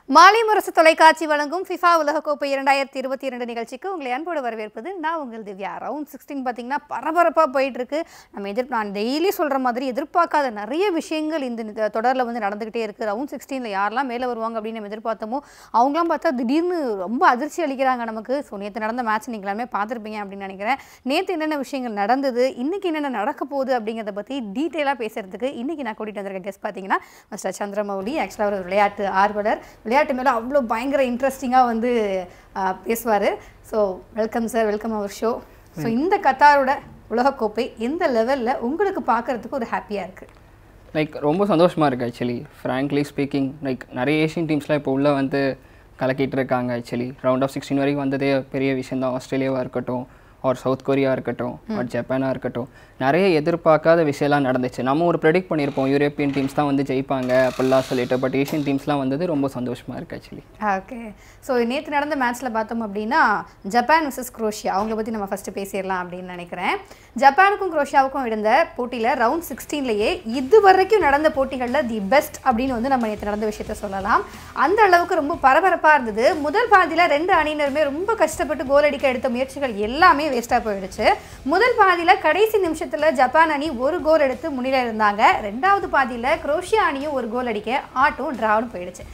மாலை முரசு தொலைக்காட்சி வழங்கும் ஃபிஃபா உலகக்கோப்பை இரண்டாயிரத்தி இருபத்தி இரண்டு நிகழ்ச்சிக்கு உங்களை அன்போடு வரவேற்பது நான் உங்கள் திவ்யா ரவுண்ட் சிக்ஸ்டீன் பார்த்தீங்கன்னா பரபரப்பாக போயிட்டு இருக்கு நம்ம எதிர் நான் டெய்லி சொல்கிற மாதிரி எதிர்பார்க்காத நிறைய விஷயங்கள் இந்த தொடரில் வந்து நடந்துக்கிட்டே இருக்குது ரவுண்ட் சிக்ஸ்டீனில் யாரெல்லாம் மேலே வருவாங்க அப்படின்னு நம்ம எதிர்பார்த்தோமோ அவங்களாம் பார்த்தா திடீர்னு ரொம்ப அதிர்ச்சி அளிக்கிறாங்க நமக்கு ஸோ நேற்று நடந்த மேட்ச் நீங்கள் எல்லாமே பார்த்துருப்பீங்க அப்படின்னு நினைக்கிறேன் நேற்று என்னென்ன விஷயங்கள் நடந்தது இன்னைக்கு என்னென்ன நடக்க போகுது அப்படிங்கிறத பற்றி டீட்டெயிலாக பேசுறதுக்கு இன்னைக்கு நான் கூட்டிகிட்டு வந்திருக்க கெஸ்ட் பார்த்தீங்கன்னா மிஸ்டர் சந்திரமௌலி ஆக்சுவலாக ஒரு விளையாட்டு ஆர்வலர் விளையாட்டு மேலே அவ்வளோ பயங்கர இன்ட்ரெஸ்டிங்காக வந்து பேசுவார் so welcome sir welcome our show so இந்த கத்தாரோட உலகக்கோப்பை எந்த லெவலில் உங்களுக்கு பார்க்கறதுக்கு ஒரு ஹாப்பியாக இருக்குது லைக் ரொம்ப சந்தோஷமாக இருக்குது ஆக்சுவலி ஃப்ராங்க்லி ஸ்பீக்கிங் லைக் நிறைய ஏஷியன் டீம்ஸ்லாம் இப்போ உள்ளே வந்து கலக்கிட்டு இருக்காங்க ஆக்சுவலி ரவுண்ட் ஆஃப் சிக்ஸ்டீன் வரைக்கும் வந்ததே பெரிய விஷயம் தான் ஆஸ்திரேலியாவாக இருக்கட்டும் ஆர் சவுத் கொரியா இருக்கட்டும் ஆர் ஜப்பானாக இருக்கட்டும் நிறைய எதிர்பார்க்காத விஷயம்லாம் நடந்துச்சு நம்ம ஒரு ப்ரெடிக்ட் பண்ணியிருப்போம் யூரோப்பியன் டீம்ஸ் தான் வந்து ஜெயிப்பாங்க அப்படிலாம் சொல்லிட்டு பட் ஏஷியன் டீம்ஸ்லாம் வந்தது ரொம்ப சந்தோஷமாக இருக்குது ஆக்சுவலி ஓகே ஸோ நேற்று நடந்த மேட்ச்சில் பார்த்தோம் அப்படின்னா ஜப்பான் vs குரோஷியா அவங்கள பற்றி நம்ம ஃபஸ்ட்டு பேசிடலாம் அப்படின்னு நினைக்கிறேன் ஜப்பானுக்கும் குரோஷியாவுக்கும் இருந்த போட்டியில் ரவுண்ட் சிக்ஸ்டீன்லேயே இது வரைக்கும் நடந்த போட்டிகளில் தி பெஸ்ட் அப்படின்னு வந்து நம்ம நேற்று நடந்த விஷயத்த சொல்லலாம் அந்த அளவுக்கு ரொம்ப பரபரப்பாக இருந்தது முதல் பாதியில் ரெண்டு அணியினருமே ரொம்ப கஷ்டப்பட்டு கோல் அடிக்க எடுத்த முயற்சிகள் எல்லாமே வேஸ்ட்டாக போயிடுச்சு முதல் பாதியில் கடைசி நிமிஷத்தில் ஜப்பான் அணி ஒரு கோல் எடுத்து முன்னிலை இருந்தாங்க ரெண்டாவது பாதியில் குரோஷியா அணியும் ஒரு கோல் அடிக்க ஆட்டும் டிராவும் போயிடுச்சு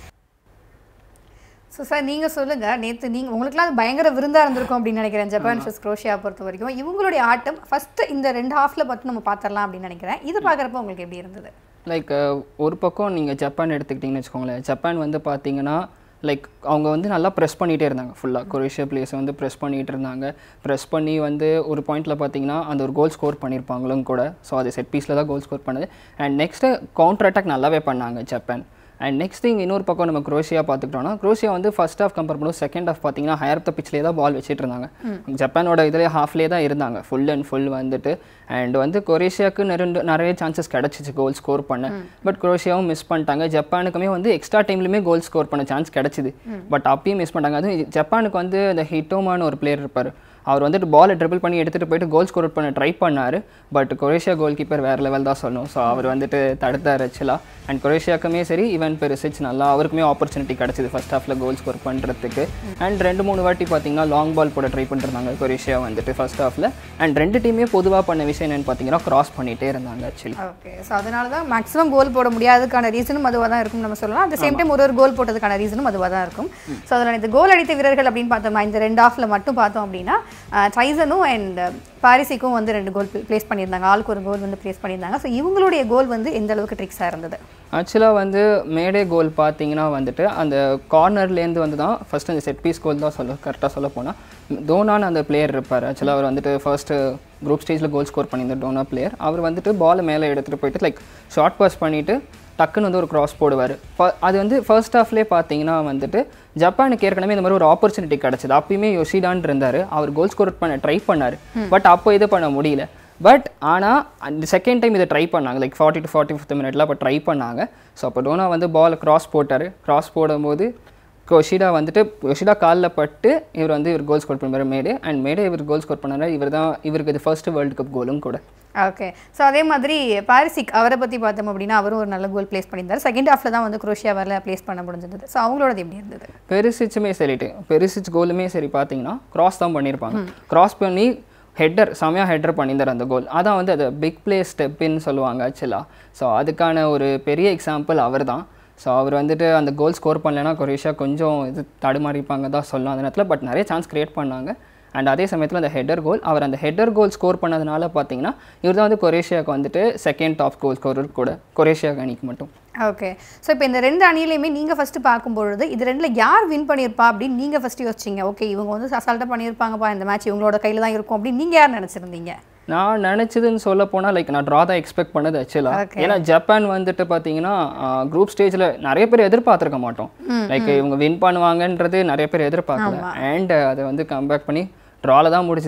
ஸோ சார் நீங்கள் சொல்லுங்கள் நேற்று நீங்கள் உங்களுக்குலாம் அது பயங்கர விருந்தாக இருந்திருக்கும் அப்படின்னு நினைக்கிறேன் ஜப்பான் ஃபர்ஸ்ட் குரோஷியா பொறுத்த வரைக்கும் இவங்களுடைய ஆட்டம் ஃபஸ்ட்டு இந்த ரெண்டு ஹாஃபில் பார்த்து நம்ம பார்த்துடலாம் அப்படின்னு நினைக்கிறேன் இது பார்க்குறப்ப உங்களுக்கு எப்படி இருந்தது லைக் ஒரு பக்கம் நீங்கள் ஜப்பான் எடுத்துக்கிட்டிங்கன்னு வச்சுக்கோங்களேன் ஜப்பான் வந்து பார்த்தீங்கன்னா லைக் அவங்க வந்து நல்லா ப்ரெஸ் பண்ணிகிட்டே இருந்தாங்க ஃபுல்லாக கொரேஷியா பிளேஸை வந்து ப்ரெஸ் பண்ணிகிட்டு இருந்தாங்க ப்ரெஸ் பண்ணி வந்து ஒரு பாயிண்டில் பார்த்தீங்கன்னா அந்த ஒரு கோல் ஸ்கோர் பண்ணியிருப்பாங்களும் கூட ஸோ அது செட் பீஸில் தான் கோல் ஸ்கோர் பண்ணுது அண்ட் நெக்ஸ்ட்டு கவுண்டர் அட்டாக் நல்லாவே பண்ணாங்க ஜப்பான் அண்ட் நெக்ஸ்ட் திங் இன்னொரு பக்கம் நம்ம குரோஷியா பார்த்துக்கிட்டோம்னா குரோஷியா வந்து ஃபர்ஸ்ட் ஆஃப் கம்பேர் பண்ணும்போது செகண்ட் ஆஃப் பார்த்தீங்கன்னா ஹையர் த பிச்சிலே தான் பால் வச்சுட்டு இருந்தாங்க ஜப்பானோட இதிலே ஹாஃப்லேயே தான் இருந்தாங்க ஃபுல் அண்ட் ஃபுல் வந்துட்டு அண்ட் வந்து கொரேஷியாவுக்கு நிறைய நிறைய சான்சஸ் கிடச்சிச்சு கோல் ஸ்கோர் பண்ண பட் குரோஷியாவும் மிஸ் பண்ணிட்டாங்க ஜப்பானுக்குமே வந்து எக்ஸ்ட்ரா டைம்லையுமே கோல் ஸ்கோர் பண்ண சான்ஸ் கிடச்சிது பட் அப்பயும் மிஸ் பண்ணிட்டாங்க அதுவும் ஜப்பானுக்கு வந்து இந்த ஹிட்டோமான ஒரு பிளேயர் இருப்பார் அவர் வந்துட்டு பாலை ட்ரிபிள் பண்ணி எடுத்துகிட்டு போயிட்டு கோல் ஸ்கோர் பண்ண ட்ரை பண்ணார் பட் கொரேஷியா கோல் கீப்பர் வேறு லெவல் தான் சொல்லணும் ஸோ அவர் வந்துட்டு தடுத்தார் ஆக்சுவலாக அண்ட் கொரேஷியாக்குமே சரி ஈவன் பெருசிச் நல்லா அவருக்குமே ஆப்பர்ச்சுனிட்டி கிடச்சிது ஃபர்ஸ்ட் ஹாஃபில் கோல் ஸ்கோர் பண்ணுறதுக்கு அண்ட் ரெண்டு மூணு வாட்டி பார்த்தீங்கன்னா லாங் பால் போட ட்ரை பண்ணிருந்தாங்க கொரேஷியா வந்துட்டு ஃபர்ஸ்ட் ஹாஃபில் அண்ட் ரெண்டு டீமே பொதுவாக பண்ண விஷயம் என்னென்னு பார்த்தீங்கன்னா கிராஸ் பண்ணிகிட்டே இருந்தாங்க ஆக்சுவலி ஓகே ஸோ அதனால தான் மேக்ஸிமம் கோல் போட முடியாததுக்கான ரீசனும் அதுவாக தான் இருக்கும் நம்ம சொல்லலாம் அட் சேம் டைம் ஒரு ஒரு கோல் போட்டதுக்கான ரீசனும் அதுவாக தான் இருக்கும் ஸோ அதில் இந்த கோல் அடித்த வீரர்கள் அப்படின்னு பார்த்தோம்னா இந்த ரெண்டு ஆஃபில் மட்டும் பார்த்தோம் அப்படின்னா டைசனும் அண்ட் பாரிசிக்கும் வந்து ரெண்டு கோல் ப்ளேஸ் பண்ணியிருந்தாங்க ஆளுக்கு ஒரு கோல் வந்து ப்ளேஸ் பண்ணியிருந்தாங்க ஸோ இவங்களுடைய கோல் வந்து எந்த அளவுக்கு ட்ரிக்ஸாக இருந்தது ஆக்சுவலாக வந்து மேடே கோல் பார்த்தீங்கன்னா வந்துட்டு அந்த கார்னர்லேருந்து வந்து தான் ஃபர்ஸ்ட் அந்த செட் பீஸ் கோல் தான் சொல்ல கரெக்டாக சொல்ல போனால் டோனான்னு அந்த பிளேயர் இருப்பார் ஆக்சுவலாக அவர் வந்துட்டு ஃபர்ஸ்ட்டு குரூப் ஸ்டேஜில் கோல் ஸ்கோர் பண்ணியிருந்த டோனா பிளேயர் அவர் வந்துட்டு பாலை மேலே எடுத்துகிட்டு போயிட்டு லைக் ஷார்ட் பாஸ் பண்ணிவிட்டு டக்குன்னு வந்து ஒரு கிராஸ் போடுவார் அது வந்து ஃபர்ஸ்ட் ஹாஃப்லேயே பார்த்தீங்கன்னா வந்துட்டு ஜப்பானுக்கு ஏற்கனவே இந்த மாதிரி ஒரு ஆப்பர்ச்சுனிட்டி கிடச்சிது அப்பயுமே யோசிடான் இருந்தார் அவர் கோல் ஸ்கோர் பண்ண ட்ரை பண்ணார் பட் அப்போ இது பண்ண முடியல பட் ஆனால் அந்த செகண்ட் டைம் இதை ட்ரை பண்ணாங்க like forty to forty fifth மினிட்ல அப்போ ட்ரை பண்ணாங்க ஸோ அப்போ டோனா வந்து பால் கிராஸ் போட்டார் கிராஸ் போடும்போது கொஷிடா வந்துட்டு கொஷிடா காலில் பட்டு இவர் வந்து இவர் கோல் ஸ்கோர் பண்ணுவார் மேடே அண்ட் மேடே இவர் கோல் ஸ்கோர் பண்ணார் இவர் தான் இவருக்கு இது ஃபர்ஸ்ட் வேர்ல்டு கப் கோலும் கூட ஓகே ஸோ அதே மாதிரி பாரிசிக் அவரை பற்றி பார்த்தோம் அப்படின்னா அவரும் ஒரு நல்ல கோல் ப்ளேஸ் பண்ணியிருந்தார் செகண்ட் ஹாஃபில் தான் வந்து குரோஷியா வரல ப்ளேஸ் பண்ண முடிஞ்சது ஸோ அவங்களோடது எப்படி இருந்தது பெருசிச்சுமே சரிட்டு பெருசிச் கோலுமே சரி பார்த்தீங்கன்னா கிராஸ் தான் பண்ணியிருப்பாங்க கிராஸ் பண்ணி ஹெட்டர் செமையாக ஹெட்டர் பண்ணியிருந்தார் அந்த கோல் அதான் வந்து அது பிக் பிளே ஸ்டெப்பின்னு சொல்லுவாங்க ஆக்சுவலாக ஸோ அதுக்கான ஒரு பெரிய எக்ஸாம்பிள் அவர் தான் ஸோ அவர் வந்துட்டு அந்த கோல் ஸ்கோர் பண்ணலைன்னா கொரேஷியா கொஞ்சம் இது தடுமாறிப்பாங்க தான் சொல்லலாம் அந்த நேரத்தில் பட் நிறைய சான்ஸ் க்ரியேட் பண்ணாங்க அண்ட் அதே சமயத்தில் அந்த ஹெட்டர் கோல் அவர் அந்த ஹெட்டர் கோல் ஸ்கோர் பண்ணதுனால பார்த்தீங்கன்னா இவர் தான் வந்து கொரேஷியாவுக்கு வந்துட்டு செகண்ட் டாப் கோல் ஸ்கோரர் கூட கொரேஷியா அணிக்கு மட்டும் ஓகே ஸோ இப்போ இந்த ரெண்டு அணியிலையுமே நீங்கள் ஃபஸ்ட்டு பார்க்கும்பொழுது இது ரெண்டில் யார் வின் பண்ணியிருப்பா அப்படின்னு நீங்கள் ஃபஸ்ட்டு யோசிச்சிங்க ஓகே இவங்க வந்து அசால்ட்டாக பண்ணியிருப்பாங்கப்பா இந்த மேட்ச் இவங்களோட கையில் தான் இருக்கும் அப்படின்னு நீங்கள் யார் நினச்சிருந்தீங்க நான் நினச்சதுன்னு சொல்ல போனால் லைக் நான் ட்ரா தான் எக்ஸ்பெக்ட் பண்ணது ஆக்சுவலாக Okay. ஏன்னா ஜப்பான் வந்துட்டு பார்த்தீங்கன்னா குரூப் ஸ்டேஜில் நிறைய பேர் எதிர்பார்த்துருக்க மாட்டோம் லைக் இவங்க வின் பண்ணுவாங்கன்றது நிறைய பேர் எதிர்பார்க்கல அண்ட் அதை வந்து கம்பேக் பண்ணி ட்ரால தான் முடிச்சுது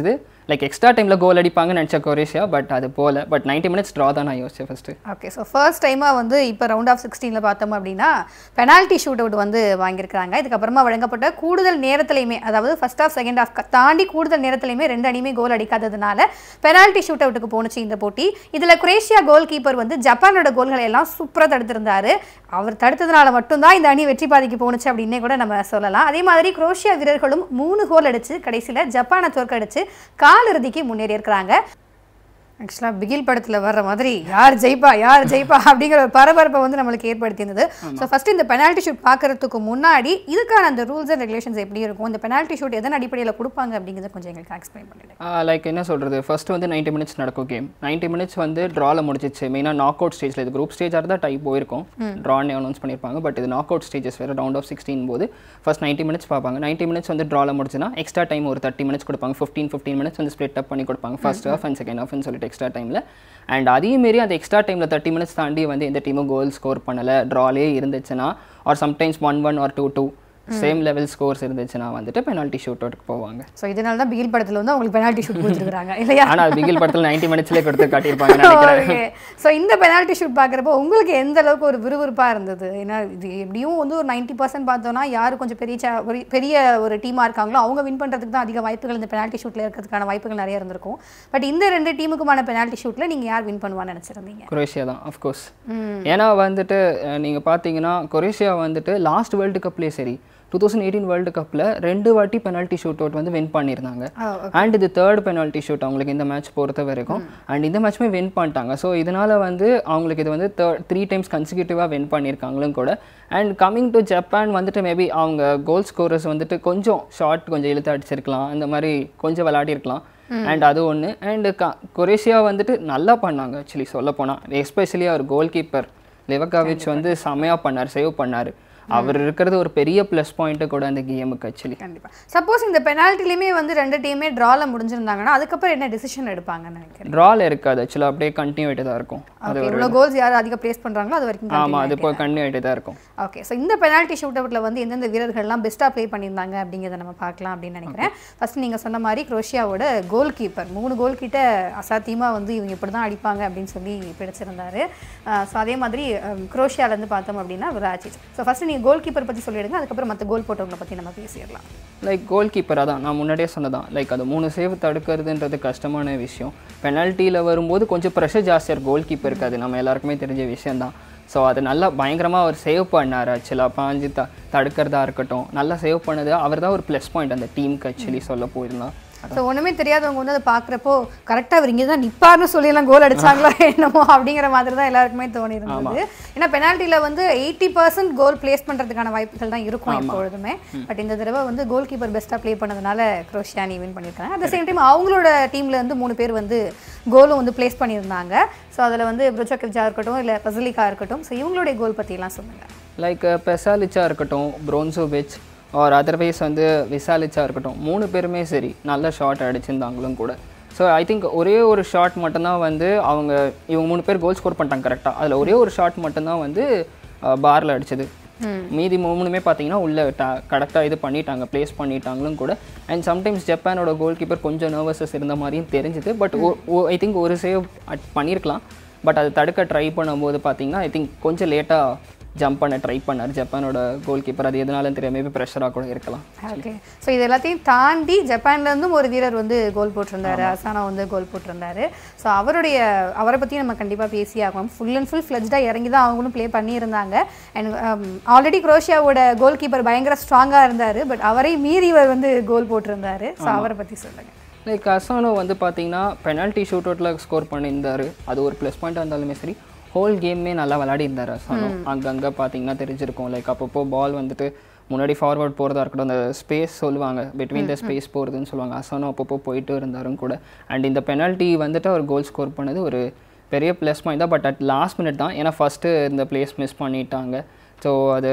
லைக் எக்ஸ்ட்ரா டைமில் கோல் அடிப்பாங்கன்னு நினச்ச கொரேஷியா பட் அது போல பட் 90 மினிட்ஸ் ட்ரா தான் நான் யோசிச்சேன் ஃபஸ்ட்டு ஓகே ஸோ ஃபர்ஸ்ட் டைமாக வந்து இப்போ ரவுண்ட் ஆஃப் சிக்ஸ்டீனில் பார்த்தோம் அப்படின்னா பெனால்ட்டி ஷூட் அவுட் வந்து வாங்கியிருக்காங்க இதுக்கப்புறமா வழங்கப்பட்ட கூடுதல் நேரத்திலையுமே அதாவது ஃபர்ஸ்ட் ஆஃப் செகண்ட் ஆஃப் தாண்டி கூடுதல் நேரத்திலையுமே ரெண்டு அணியுமே கோல் அடிக்காததுனால பெனால்ட்டி ஷூட் அவுட்டுக்கு போணுச்சு இந்த போட்டி இதில் குரேஷியா கோல் கீப்பர் வந்து ஜப்பானோட கோல்களை எல்லாம் சூப்பராக தடுத்திருந்தாரு அவர் தடுத்ததுனால மட்டும்தான் இந்த அணி வெற்றி பாதைக்கு போணுச்சு அப்படின்னே கூட நம்ம சொல்லலாம் அதே மாதிரி குரோஷியா வீரர்களும் மூணு கோல் அடிச்சு கடைசியில் ஜப்பானை தோற்கடிச்சு காலிறுதிக்கு முன்னேறி இருக்கிறாங்க ஆக்சுவலாக பிகில் படத்தில் வர்ற மாதிரி யார் ஜெயிப்பா யார் ஜெயிப்பா அப்படிங்கிற ஒரு பரபரப்பை வந்து நம்மளுக்கு ஏற்படுத்தியிருந்தது ஸோ ஃபர்ஸ்ட் இந்த பெனால்ட்டி ஷூட் பார்க்கறதுக்கு முன்னாடி இதுக்கான அந்த ரூல்ஸ் அண்ட் ரெகுலேஷன்ஸ் எப்படி இருக்கும் இந்த பெனால்ட்டி ஷூட் எதன் அடிப்படையில் கொடுப்பாங்க அப்படிங்கிறத கொஞ்சம் எங்களுக்கு எக்ஸ்பிளைன் பண்ணிடுங்க லைக் என்ன சொல்கிறது ஃபர்ஸ்ட் வந்து 90 மினிட்ஸ் நடக்கும் கேம் 90 மினிட்ஸ் வந்து ட்ராவில் முடிச்சிச்சு மெயினாக நாக் அவுட் ஸ்டேஜில் இது குரூப் ஸ்டேஜாக இருந்தால் டைப் போயிருக்கும் ட்ரான்னு அனௌன்ஸ் பண்ணியிருப்பாங்க பட் இது நாக் அவுட் ஸ்டேஜஸ் வேறு ரவுண்ட் ஆஃப் சிக்ஸ்டீன் போது ஃபர்ஸ்ட் 90 மினிட்ஸ் பார்ப்பாங்க 90 மினிட்ஸ் வந்து ட்ராவில் முடிச்சுன்னா எக்ஸ்ட்ரா டைம் ஒரு தேர்ட்டி மினிட்ஸ் கொடுப்பாங்க ஃபிஃப்டீன் ஃபிஃப்டீன் மினிட்ஸ் வந்து ஸ்ப்ளிட் அப் பண்ணி கொடுப்பாங்க ஃபர்ஸ்ட் ஹாஃப் அண்ட் செகண்ட் ஹாஃப்னு சொல்லிட்டு எக்ஸ்ட்ரா டைமில் அண்ட் அதே மாரி அந்த எக்ஸ்ட்ரா டைமில் தேர்ட்டி மினிட்ஸ் தாண்டி வந்து எந்த டீமும் கோல் ஸ்கோர் பண்ணலை ட்ராலே இருந்துச்சுன்னா or sometimes one one or two two same level scores இருந்துச்சுன்னா வந்துட்டு பெனால்ட்டி ஷூட் அவுட்டுக்கு போவாங்க ஸோ இதனால தான் பிகில் படத்தில் வந்து அவங்களுக்கு பெனால்ட்டி ஷூட் கொடுத்துருக்காங்க இல்லையா ஆனால் பிகில் படத்தில் 90 மினிட்ஸ்லேயே கொடுத்து காட்டியிருப்பாங்க நினைக்கிறேன் ஸோ இந்த பெனால்ட்டி ஷூட் பார்க்குறப்போ உங்களுக்கு எந்த அளவுக்கு ஒரு விறுவிறுப்பாக இருந்தது ஏன்னா இது எப்படியும் வந்து ஒரு நைன்ட்டி பர்சன்ட் பார்த்தோன்னா யார் கொஞ்சம் பெரிய cha- ஒரு பெரிய ஒரு டீமாக இருக்காங்களோ அவங்க வின் பண்ணுறதுக்கு தான் அதிக வாய்ப்புகள் இந்த பெனால்ட்டி ஷூட்டில் இருக்கிறதுக்கான வாய்ப்புகள் நிறைய இருந்திருக்கும் பட் இந்த ரெண்டு டீமுக்குமான பெனால்ட்டி ஷூட்டில் நீங்கள் யார் வின் பண்ணுவான்னு நினச்சிருந்தீங்க குரேஷியா தான் அஃப்கோர்ஸ் ஏன்னா வந்துட்டு அஹ், நீங்க பார்த்தீங்கன்னா குரேஷியா வந்துட்டு லாஸ்ட் வேர்ல்டு கப்லேயே சரி டூ தௌசண்ட் எயிட்டீன் வேர்ல்டு கப்பில் ரெண்டு வாட்டி பெனால்ட்டி ஷூட் அவுட் வந்து வின் பண்ணியிருந்தாங்க அண்ட் இது தேர்ட் பெனால்ட்டி ஷூட் அவங்களுக்கு இந்த மேட்ச் பொறுத்த வரைக்கும் அண்ட் இந்த மேட்ச்மே வின் பண்ணிட்டாங்க ஸோ இதனால வந்து அவங்களுக்கு இது வந்து தேர்ட் த்ரீ டைம்ஸ் கன்சிக்யூட்டிவாக வின் பண்ணியிருக்காங்களும் கூட அண்ட் கம்மிங் டு ஜப்பான் வந்துட்டு மேபி அவங்க கோல் ஸ்கோரர்ஸ் வந்துட்டு கொஞ்சம் ஷார்ட் கொஞ்சம் இழுத்து அடிச்சிருக்கலாம் இந்த மாதிரி கொஞ்சம் விளையாடிருக்கலாம் அண்ட் அது ஒன்று அண்ட் கொரேஷியா வந்துட்டு நல்லா பண்ணாங்க ஆக்சுவலி சொல்ல போனால் எஸ்பெஷலி அவர் கோல் கீப்பர் லெவக்காவிச் வந்து செமையாக பண்ணார் சேவ் பண்ணார் அவர் இருக்கிறது ஒரு பெரிய ப்ளஸ் பாயிண்ட்டு கூட அந்த கேமுக்கு ஆக்சுவலி கண்டிப்பா சப்போஸ் இந்த பெனால்ட்டிலையுமே வந்து ரெண்டு டீமே ட்ரால முடிஞ்சிருந்தாங்கன்னா அதுக்கப்புறம் என்ன டிசிஷன் எடுப்பாங்கன்னு நினைக்கிறேன் ட்ரால் இருக்காது ஆக்சுவலாக அப்படியே கண்டினியூ ஆகிட்டு தான் இருக்கும் அது ஓகே இவ்வளோ கோல்ஸ் யார் அதிகம் ப்ளேஸ் பண்ணுறாங்களோ அது வரைக்கும் ஆமாம் அது இப்போ கண்டினியூ ஆகிட்டு தான் இருக்கும் ஓகே ஸோ இந்த பெனால்ட்டி ஷூட் அவுட்டில் வந்து எந்தெந்த வீரர்கள்லாம் பெஸ்ட்டாக ப்ளே பண்ணியிருந்தாங்க அப்படிங்கிறத நம்ம பார்க்கலாம் அப்படின்னு நினைக்கிறேன் ஃபர்ஸ்ட் நீங்கள் சொன்ன மாதிரி குரோஷியாவோட கோல் கீப்பர் மூணு கோல் கிட்ட அசாத்தியமாக வந்து இவங்க இப்படி தான் அடிப்பாங்க அப்படின்னு சொல்லி பிடிச்சிருந்தாரு ஸோ அதே மாதிரி அம், குரோஷியாலேருந்து பார்த்தோம் அப்படின்னா விராஜித் ஸோ ஃபர்ஸ்ட் நீங்கள் கோல் கீப்பர் பற்றி சொல்லிடுங்க அதுக்கப்புறம் மற்ற கோல் போட்டவங்களை பற்றி நம்ம பேசிடலாம் லைக் கோல் கீப்பராக தான் நான் முன்னாடியே சொன்னதான் லைக் அது மூணு சேவ் தடுக்கிறதுன்றது கஷ்டமான விஷயம் பெனல்ட்டியில் வரும்போது கொஞ்சம் ப்ரெஷர் ஜாஸ்தியாக இருக்கும் கோல் கீப்பருக்கு அது நம்ம எல்லாருக்குமே தெரிஞ்ச விஷயம்தான் ஸோ அது நல்லா பயங்கரமாக அவர் சேவ் பண்ணார் ஆக்சுவலாக பாஞ்சு த தடுக்கிறதா இருக்கட்டும் நல்லா சேவ் பண்ணது அவர் தான் ஒரு ப்ளஸ் பாயிண்ட் அந்த டீமுக்கு ஆக்சுவலி சொல்ல போயிருந்தான் ஸோ ஒன்றுமே தெரியாதவங்க வந்து அதை பார்க்குறப்போ கரெக்டாக அவர் இங்கே தான் நிப்பார்னு சொல்லி எல்லாம் கோல் அடிச்சாங்களா என்னமோ அப்படிங்கிற மாதிரி தான் எல்லாருக்குமே தோணி இருந்தது ஏன்னா பெனால்ட்டியில் வந்து எயிட்டி பர்சன்ட் கோல் பிளேஸ் பண்ணுறதுக்கான வாய்ப்புகள் தான் இருக்கும் எப்பொழுதுமே பட் இந்த தடவை வந்து கோல் கீப்பர் பெஸ்ட்டாக ப்ளே பண்ணதுனால குரோஷியா நீ வின் பண்ணியிருக்காங்க அட் த சேம் டைம் அவங்களோட டீமில் இருந்து மூணு பேர் வந்து கோலும் வந்து பிளேஸ் பண்ணியிருந்தாங்க ஸோ அதில் வந்து ப்ரோஜோகெவ்ஜா இருக்கட்டும் இல்லை பசலிகா இருக்கட்டும் ஸோ இவங்களுடைய கோல் பற்றிலாம் சொல்லுங்கள் லைக் பெசாலிச்சா இருக்கட்டும் ப்ரோன்சோவிச் ஆர் அதர்வைஸ் வந்து விசாலிச்சா இருக்கட்டும் மூணு பேருமே சரி நல்ல ஷாட் அடிச்சிருந்தாங்களும் கூட ஸோ ஐ திங்க் ஒரே ஒரு ஷாட் மட்டும்தான் வந்து அவங்க இவங்க மூணு பேர் கோல் ஸ்கோர் பண்ணிட்டாங்க கரெக்டாக அதில் ஒரே ஒரு ஷாட் மட்டும்தான் வந்து பாரில் அடிச்சது மீதி மூணுமே பார்த்தீங்கன்னா உள்ள கரெக்டாக இது பண்ணிட்டாங்க ப்ளேஸ் பண்ணிட்டாங்களும் கூட அண்ட் சம்டைம்ஸ் ஜப்பானோட கோல் கீப்பர் கொஞ்சம் நர்வஸஸ் இருந்த மாதிரியும் தெரிஞ்சுது பட் ஐ திங்க் ஒரு சேவ் பண்ணியிருக்கலாம் பட் அது தடுக்க ட்ரை பண்ணும்போது பார்த்தீங்கன்னா ஐ திங்க் கொஞ்சம் லேட்டாக ஜம்ப் பண்ண ட்ரை பண்ணார் ஜப்பானோட கோல் கீப்பர் அது எதனாலும் தெரியாம மேபி ப்ரெஷராக கூட இருக்கலாம் ஓகே ஸோ இது எல்லாத்தையும் தாண்டி ஜப்பான்ல இருந்தும் ஒரு வீரர் வந்து கோல் போட்டிருந்தாரு அசானா வந்து கோல் போட்டிருந்தாரு ஸோ அவருடைய அவரை பற்றி நம்ம கண்டிப்பாக பேசி ஆகணும் ஃபுல் அண்ட் ஃபுல் ஃப்ளெஜ்டாக இறங்கி தான் அவங்களும் ப்ளே பண்ணியிருந்தாங்க அண்ட் ஆல்ரெடி குரோஷியாவோட கோல் கீப்பர் பயங்கர ஸ்ட்ராங்காக இருந்தார் பட் அவரை மீறி இவர் வந்து கோல் போட்டிருந்தாரு ஸோ அவரை பற்றி சொல்லுங்கள் லைக் அசானோ வந்து பார்த்தீங்கன்னா பெனால்ட்டி ஷூட் அவுட்டில் ஸ்கோர் பண்ணியிருந்தாரு அது ஒரு ப்ளஸ் பாயிண்டாக இருந்தாலுமே சரி ஹோல் கேமே நல்லா விளையாடி இருந்தார் அசானோ அங்கங்கே பார்த்தீங்கன்னா தெரிஞ்சிருக்கும் லைக் அப்பப்போ பால் வந்துட்டு முன்னாடி ஃபார்வர்ட் போகிறதா இருக்கட்டும் அந்த ஸ்பேஸ் சொல்லுவாங்க பிட்வீன் த ஸ்பேஸ் போகிறதுன்னு சொல்லுவாங்க அசானோ அப்பப்போ போயிட்டு இருந்தாரும் கூட அண்ட் இந்த பெனால்ட்டி வந்துட்டு அவர் கோல் ஸ்கோர் பண்ணது ஒரு பெரிய ப்ளஸ் பாயிண்ட் தான் பட் அட் லாஸ்ட் மினிட் தான் ஏன்னா ஃபஸ்ட்டு இந்த பிளேஸ் மிஸ் பண்ணிட்டாங்க ஸோ அது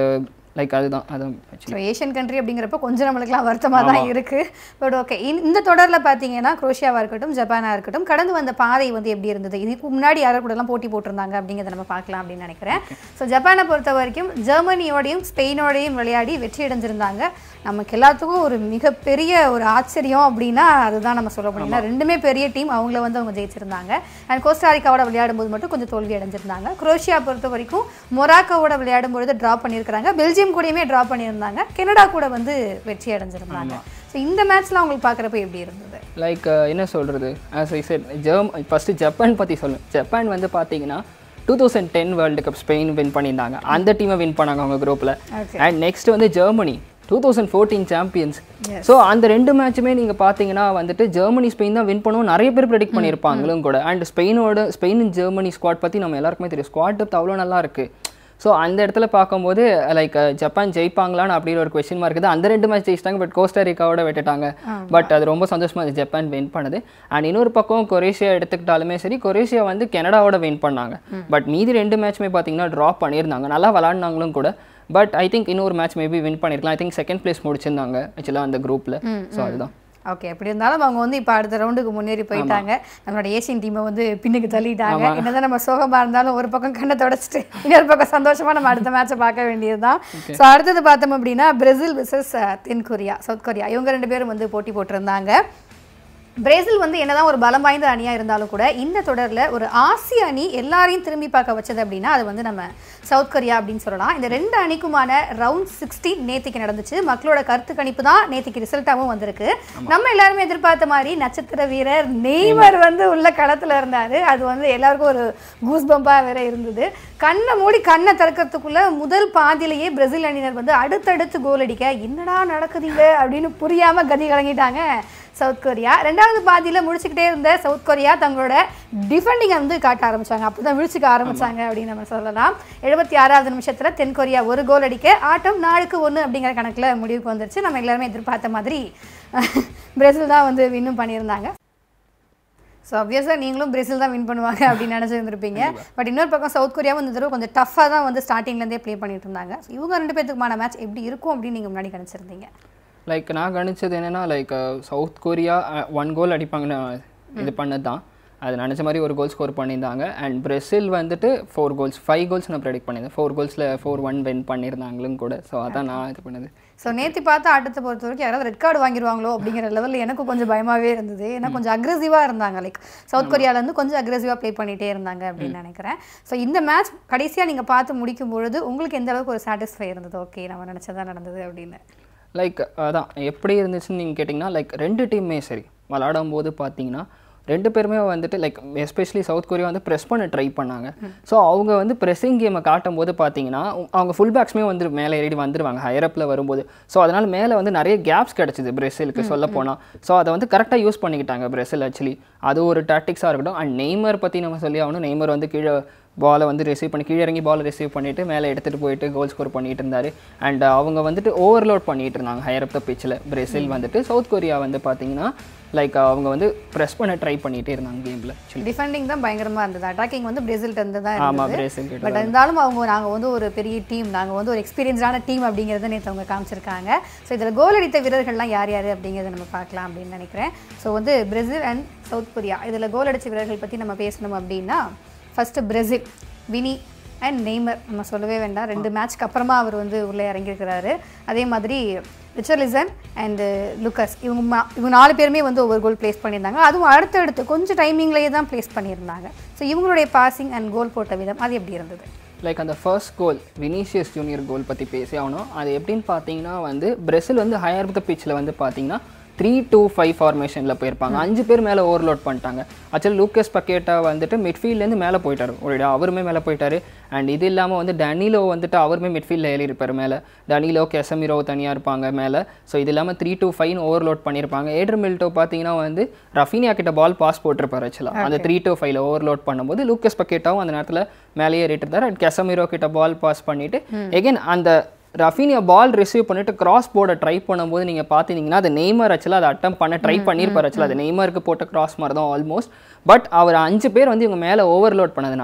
லைக் அதுதான் அதான் ஸோ ஏஷியன் கண்ட்ரி அப்படிங்கிறப்ப கொஞ்சம் நம்மளுக்குலாம் வருத்தமாக தான் இருக்குது பட் ஓகே இந்த தொடரில் பார்த்தீங்கன்னா குரோஷியாவாக இருக்கட்டும் ஜப்பானாக இருக்கட்டும் கடந்து வந்த பாதை வந்து எப்படி இருந்தது இதுக்கு முன்னாடி யாரும் கூடலாம் போட்டி போட்டிருந்தாங்க அப்படிங்கிறத நம்ம பார்க்கலாம் அப்படின்னு நினைக்கிறேன் ஸோ ஜப்பானை பொறுத்த வரைக்கும் ஜெர்மனியோடையும் ஸ்பெயினோடையும் விளையாடி வெற்றி அடைஞ்சிருந்தாங்க நமக்கு எல்லாத்துக்கும் ஒரு மிகப்பெரிய ஒரு ஆச்சரியம் அப்படின்னா அதுதான் நம்ம சொல்ல முடியும் ஏன்னா ரெண்டுமே பெரிய டீம் அவங்கள வந்து அவங்க ஜெயிச்சிருந்தாங்க அண்ட் கோஸ்டாரிக்காவோட விளையாடும்போது மட்டும் கொஞ்சம் தோல்வி அடைஞ்சிருந்தாங்க குரோஷியா பொறுத்த வரைக்கும் மொராக்கோவோட விளையாடும் பொழுது ட்ரா பண்ணியிருக்கிறாங்க பெல்ஜியம் கூடயுமே ட்ரா பண்ணியிருந்தாங்க கனடா கூட வந்து வெற்றி அடைஞ்சிருந்தாங்க ஸோ இந்த மேட்ச்லாம் உங்களுக்கு பார்க்குறப்ப எப்படி இருந்தது லைக் என்ன சொல்கிறது ஆஸ் ஐ செட் ஜெர்ம் ஃபஸ்ட்டு ஜப்பான் பற்றி சொல்லணும் ஜப்பான் வந்து பார்த்தீங்கன்னா two thousand ten world cup Spain win பண்ணியிருந்தாங்க அந்த டீமை வின் பண்ணாங்க அவங்க குரூப்பில் Okay. அண்ட் நெக்ஸ்ட் வந்து Germany two thousand fourteen champions so அந்த ரெண்டு மேட்சுமே நீங்கள் பார்த்தீங்கன்னா வந்துட்டு ஜெர்மனி ஸ்பெயின் தான் வின் பண்ணுவோம் நிறைய பேர் ப்ரெடிக்ட் பண்ணியிருப்பாங்களும் கூட அண்ட் ஸ்பெயினோட ஸ்பெயின் ஜெர்மனி ஸ்குவாட் பற்றி நம்ம எல்லாருக்குமே தெரியும் ஸ்குவாட் டெப்த் அவ்வளோ நல்லா இருக்குது ஸோ அந்த இடத்துல பார்க்கும்போது லைக் ஜப்பான் ஜெயிப்பாங்களான்னு அப்படின்னு ஒரு கொஸ்டின் மார்க் இருக்குது அந்த ரெண்டு மேட்ச் ஜெயிச்சிட்டாங்க பட் கோஸ்டாரிக்காவோட விட்டுட்டாங்க பட் அது ரொம்ப சந்தோஷமா இருந்துச்சு ஜப்பான் வின் பண்ணது அண்ட் இன்னொரு பக்கம் கொரேஷியா எடுத்துக்கிட்டாலுமே சரி கொரேஷியா வந்து கனடாவோட வின் பண்ணாங்க பட் மீதி ரெண்டு மேட்ச்மே பார்த்தீங்கன்னா ட்ராப் பண்ணியிருந்தாங்க நல்லா விளாட்னாங்களும் கூட பட் ஐ திங்க் இன்னொரு மேட்ச் மேபி வின் பண்ணியிருக்கலாம் ஐ திங்க் செகண்ட் பிளேஸ் முடிச்சிருந்தாங்க ஆக்சுவலாக அந்த குரூப்பில் ஸோ அதுதான் ஓகே எப்படி இருந்தாலும் அவங்க வந்து இப்போ அடுத்த ரவுண்டுக்கு முன்னேறி போயிட்டாங்க நம்மளோட ஏசியன் டீமை வந்து பின்னுக்கு தள்ளிட்டாங்க என்னதான் நம்ம சோகமாக இருந்தாலும் ஒரு பக்கம் கண்ணை தொடச்சிட்டு இன்னொரு பக்கம் சந்தோஷமா நம்ம அடுத்த மேட்சை பார்க்க வேண்டியதுதான் ஸோ அடுத்தது பார்த்தோம் அப்படின்னா பிரேசில் விசஸ் தென் கொரியா சவுத் கொரியா இவங்க ரெண்டு பேரும் வந்து போட்டி போட்டிருந்தாங்க பிரேசில் வந்து என்னதான் ஒரு பலம் வாய்ந்த அணியாக இருந்தாலும் கூட இந்த தொடரில் ஒரு ஆசிய அணி எல்லாரையும் திரும்பி பார்க்க வச்சது அப்படின்னா அது வந்து நம்ம சவுத் கொரியா அப்படின்னு சொல்லலாம் இந்த ரெண்டு அணிக்குமான ரவுண்ட் சிக்ஸ்டீன் நேத்திக்கு நடந்துச்சு மக்களோட கருத்து கணிப்பு தான் நேத்திக்கு ரிசல்ட்டாகவும் வந்திருக்கு நம்ம எல்லாருமே எதிர்பார்த்த மாதிரி நட்சத்திர வீரர் நெய்மர் வந்து உள்ள களத்தில் இருந்தார் அது வந்து எல்லாருக்கும் ஒரு கூஸ் பம்பாக வேற இருந்தது கண்ணை மூடி கண்ணை திறக்கிறதுக்குள்ள முதல் பாதியிலேயே பிரேசில் அணியினர் வந்து அடுத்தடுத்து கோல் அடிக்க என்னடா நடக்குதுங்க அப்படின்னு புரியாம கதி கலங்கிட்டாங்க சவுத் கொரியா ரெண்டாவது பாதியில் முடிச்சுக்கிட்டே இருந்த சவுத் கொரியா தங்களோட டிஃபெண்டிங்கை வந்து காட்ட ஆரம்பிச்சாங்க அப்போ தான் விழிச்சுக்க ஆரம்பிச்சாங்க அப்படின்னு நம்ம சொல்லலாம் எழுபத்தி ஆறாவது நிமிஷத்தில் தென் கொரியா ஒரு கோல் அடிக்க ஆட்டம் நாளுக்கு ஒன்று அப்படிங்கிற கணக்கில் முடிவுக்கு வந்துருச்சு நம்ம எல்லாருமே எதிர்பார்த்த மாதிரி பிரேசில் தான் வந்து வின்னும் பண்ணியிருந்தாங்க ஸோ அப்வியஸாக நீங்களும் பிரேசில் தான் வின் பண்ணுவாங்க அப்படின்னு நினச்சிருந்துருப்பீங்க பட் இன்னொரு பக்கம் சவுத் கொரியாவும் இந்த தடவை கொஞ்சம் டஃப்பாக தான் வந்து ஸ்டார்டிங்லேருந்தே ப்ளே பண்ணிட்டு இருந்தாங்க ஸோ இவங்க ரெண்டு பேத்துக்குமான மேட்ச் எப்படி இருக்கும் அப்படின்னு நீங்கள் முன்னாடி கணிச்சிருந்தீங்க லைக் நான் கணிச்சது என்னன்னா like South Korea one goal அடிப்பாங்கன்னு இது பண்ணது தான் அது நினச்ச மாதிரி ஒரு கோல் ஸ்கோர் பண்ணியிருந்தாங்க அண்ட் பிரேசில் வந்துட்டு ஃபோர் கோல்ஸ் ஃபைவ் கோல்ஸ் நான் ப்ரெடிக்ட் பண்ணியிருந்தேன் ஃபோர் கோல்ஸில் ஃபோர் ஒன் வின் பண்ணியிருந்தாங்களும் கூட ஸோ அதான் நான் இது பண்ணது ஸோ நேற்று பார்த்த ஆட்டத்தை பொறுத்த வரைக்கும் யாராவது ரெட் கார்டு வாங்கிடுவாங்களோ அப்படிங்கிற லெவலில் எனக்கும் கொஞ்சம் பயமாகவே இருந்தது ஏன்னா கொஞ்சம் அக்ரெசிவாக இருந்தாங்க லைக் சவுத் கொரியாலேருந்து கொஞ்சம் அக்ரெசிவாக ப்ளே பண்ணிகிட்டே இருந்தாங்க அப்படின்னு நினைக்கிறேன் ஸோ இந்த மேட்ச் கடைசியாக நீங்கள் பார்த்து முடிக்கும் பொழுது உங்களுக்கு எந்த அளவுக்கு ஒரு சாட்டிஸ்ஃபை இருந்தது ஓகே நம்ம நினச்சதான் நடந்தது அப்படின்னு லைக் அதான் எப்படி இருந்துச்சுன்னு நீங்கள் கேட்டிங்கன்னா லைக் ரெண்டு டீமுமே சரி விளாடும் போது பார்த்தீங்கன்னா ரெண்டு பேருமே வந்துட்டு லைக் எஸ்பெஷலி சவுத் கொரியா வந்து ப்ரெஸ் பண்ண ட்ரை பண்ணாங்க ஸோ அவங்க வந்து ப்ரெஸ்ஸிங் கேமை காட்டும் போது பார்த்தீங்கன்னா அவங்க ஃபுல் பேக்ஸ்மே வந்து மேலே ஏறி வந்துருவாங்க ஹையரப்பில் வரும்போது ஸோ அதனால் மேலே வந்து நிறைய கேப்ஸ் கிடச்சிது பிரேசிலுக்கு சொல்ல போனால் ஸோ அதை வந்து கரெக்டாக யூஸ் பண்ணிக்கிட்டாங்க பிரேசில் ஆக்சுவலி அது ஒரு டாக்டிக்ஸாக இருக்கட்டும் அண்ட் நெய்மர் பற்றி நம்ம சொல்லி ஆகணும் நெய்மர் வந்து கீழே பாலை வந்து ரிசீவ் பண்ணி கீழே இறங்கி பால் ரிசீவ் பண்ணிட்டு மேலே எடுத்துகிட்டு போயிட்டு கோல் ஸ்கோர் பண்ணிட்டு இருந்தார் அண்ட் அவங்க வந்துட்டு ஓவர்லோட் பண்ணிட்டு இருந்தாங்க ஹையர் அப் த பிச்சில் பிரேசில் வந்துட்டு சவுத் கொரியா வந்து பார்த்தீங்கன்னா லைக் அவங்க வந்து ப்ரெஸ் பண்ண ட்ரை பண்ணிகிட்டே இருந்தாங்க கேமில் டிஃபெண்டிங் தான் பயங்கரமாக இருந்தது அட்டாக்கிங் வந்து பிரேசில்ட்ட இருந்து தான் ஆமாம் இருந்தது பிரேசில் கிட்ட பட் இருந்தாலும் அவங்க நாங்கள் வந்து ஒரு பெரிய டீம் நாங்கள் வந்து ஒரு எக்ஸ்பீரியன்ஸான டீம் அப்படிங்கிறத நேற்று அவங்க காமிச்சிருக்காங்க ஸோ இதில் கோல் அடித்த வீரர்கள்லாம் யார் யார் அப்படிங்கிறத நம்ம பார்க்கலாம் அப்படின்னு நினைக்கிறேன் ஸோ வந்து பிரேசில் அண்ட் சவுத் கொரியா இதில் கோல் அடித்த வீரர்கள் பற்றி நம்ம பேசணும் அப்படின்னா first Brazil Vini and Neymar நம்ம சொல்லவே வேண்டாம் ரெண்டு மேட்ச்க்கு அப்புறமா அவர் வந்து உள்ளே இறங்கியிருக்கிறாரு அதே மாதிரி ரிச்சர்லிசன் அண்டு லுக்கஸ் இவங்க மா- இவங்க நாலு பேருமே வந்து ஒவ்வொரு கோல் ப்ளேஸ் பண்ணியிருந்தாங்க அதுவும் அடுத்தடுத்து கொஞ்சம் டைமிங்லேயே தான் ப்ளேஸ் பண்ணியிருந்தாங்க ஸோ இவங்களுடைய பாசிங் அண்ட் கோல் போட்ட விதம் அது எப்படி இருந்தது லைக் அந்த first goal Vinicius junior goal பற்றி பேசி ஆகணும் அது எப்படின்னு பார்த்தீங்கன்னா வந்து பிரேசில் வந்து ஹையர் த பிச்சில் வந்து பார்த்தீங்கன்னா த்ரீ டூ ஃபைவ் ஃபார்மேஷனில் போயிருப்பாங்க அஞ்சு பேர் மேலே ஓவர்லோட் பண்ணிட்டாங்க ஆக்சுவலி லூக்கஸ் பக்கேட்டா வந்துட்டு மிட்ஃபீல்ட்லேருந்து மேலே போயிட்டாரு ஒரு அவருமே மேலே போயிட்டாரு அண்ட் இது இல்லாமல் வந்து டனிலோ வந்துட்டு அவருமே மிட்ஃபீல்டில் ஏறி இருப்பார் மேலே டனிலோ கெசமிரோ தனியாக இருப்பாங்க மேலே ஸோ இது இல்லாமல் த்ரீ டூ ஃபைவ்னு ஓவர்லோட் பண்ணியிருப்பாங்க ஏட்ரு மில்டோ பார்த்தீங்கன்னா வந்து ரஃபீனியா கிட்ட பால் பாஸ் போட்டிருப்பாரு ஆக்சுவலாக அந்த த்ரீ டூ ஃபைவ்ல ஓவர்லோட் பண்ணும்போது லூக்கஸ் பக்கேட்டாவும் அந்த நேரத்தில் மேலே ஏறிட்டு இருந்தார் அண்ட் கெசமிரோ கிட்ட பால் பாஸ் பண்ணிட்டு எகைன் அந்த ரஃபீனியா பால் ரிசீவ் பண்ணிட்டு கிராஸ் போர்டை ட்ரை பண்ணும்போது நீங்கள் பார்த்தீங்கன்னா அது நெய்மர் ஆக்சுவலாக அதை அட்டம் பண்ண ட்ரை பண்ணியிருப்பார் ஆக்சுவலாக அது நெய்மருக்கு போட்ட கிராஸ் மாதிரி தான் ஆல்மோஸ்ட் பட் அவர் அஞ்சு பேர் வந்து இவங்க மேலே ஓவர்லோட் பண்ணதுனால